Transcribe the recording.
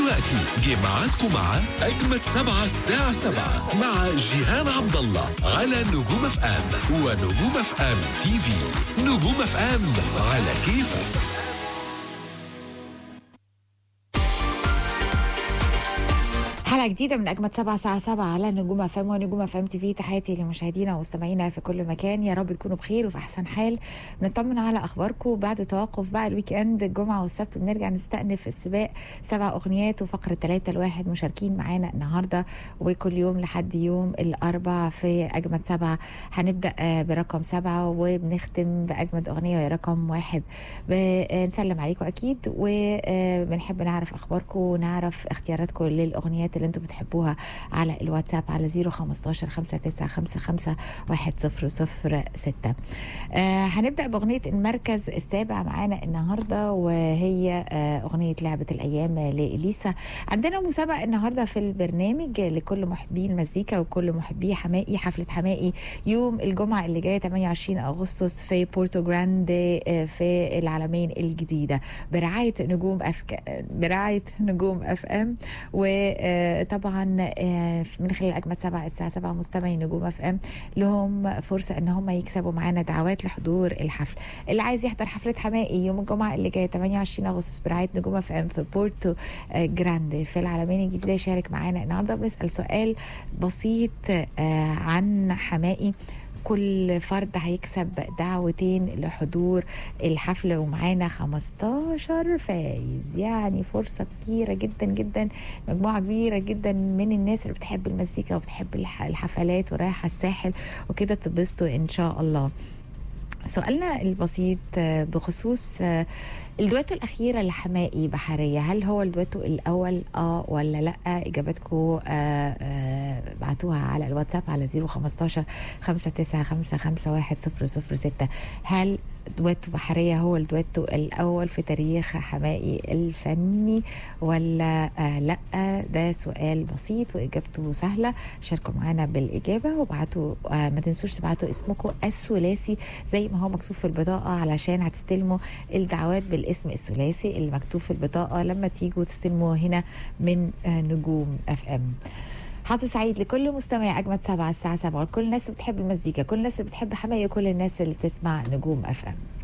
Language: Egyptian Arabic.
دلوقتي جه ميعادكم مع أجمد سبعة الساعة سبعة مع جيهان عبد الله على نجوم اف ام ونجوم اف ام تي في نجوم اف ام على كيفك حلقة جديدة من أجمد سبعة ساعة سبعة على نجوم أفام ونجوم أفام تي في تحياتي لمشاهدينا ومستمعينا في كل مكان يا رب تكونوا بخير وفي أحسن حال بنطمن على أخباركم بعد توقف بقى الويك إند الجمعة والسبت بنرجع نستأنف السباق سبع أغنيات وفقرة ثلاثة الواحد مشاركين معانا النهاردة وكل يوم لحد يوم الأربع في أجمد سبعة هنبدأ آه، برقم سبعة وبنختم بأجمد أغنية وهي رقم واحد بنسلم عليكم أكيد وبنحب نعرف أخباركم ونعرف اختياراتكم للأغنيات اللي انتم بتحبوها على الواتساب على 015 5955 1006 آه هنبدأ بأغنية المركز السابع معانا النهاردة وهي آه أغنية لعبة الأيام لإليسا عندنا مسابقة النهاردة في البرنامج لكل محبي المزيكا وكل محبي حمائي حفلة حمائي يوم الجمعة اللي جاية 28 أغسطس في بورتو جراندي آه، في العالمين الجديدة برعاية نجوم أف برعاية نجوم اف ام وطبعا من خلال اجمد سبعة الساعه 7 مستمعي نجوم اف ام لهم فرصه ان هم يكسبوا معانا دعوات لحضور الحفل اللي عايز يحضر حفله حمائي يوم الجمعه اللي جايه 28 اغسطس برعايه نجوم اف ام في بورتو آه، جراندي في العالمين الجديده يشارك معانا النهارده بنسال سؤال بسيط آه، عن حمائي كل فرد هيكسب دعوتين لحضور الحفل ومعانا 15 فايز يعني فرصة كبيرة جدا جدا مجموعة كبيرة جدا من الناس اللي بتحب المزيكا وبتحب الح- الحفلات ورايحة الساحل وكده تبسطوا إن شاء الله سؤالنا البسيط آه، بخصوص آه، الدويتو الأخيرة لحمائي بحرية هل هو الدويتو الأول اه ولا لا إجاباتكم آه آه بعتوها على الواتساب على 015 59551 هل دويتو بحرية هو الدويتو الأول في تاريخ حمائي الفني ولا آه لا ده سؤال بسيط وإجابته سهلة شاركوا معانا بالإجابة وابعتوا آه ما تنسوش تبعتوا اسمكم الثلاثي زي ما هو مكتوب في البطاقة علشان هتستلموا الدعوات بالاسم الثلاثي اللي مكتوب في البطاقة لما تيجوا تستلموا هنا من آه نجوم اف ام حظ سعيد لكل مستمع اجمد سبعة الساعه 7 وكل الناس اللي بتحب المزيكا كل الناس اللي بتحب حماية وكل الناس اللي بتسمع نجوم اف ام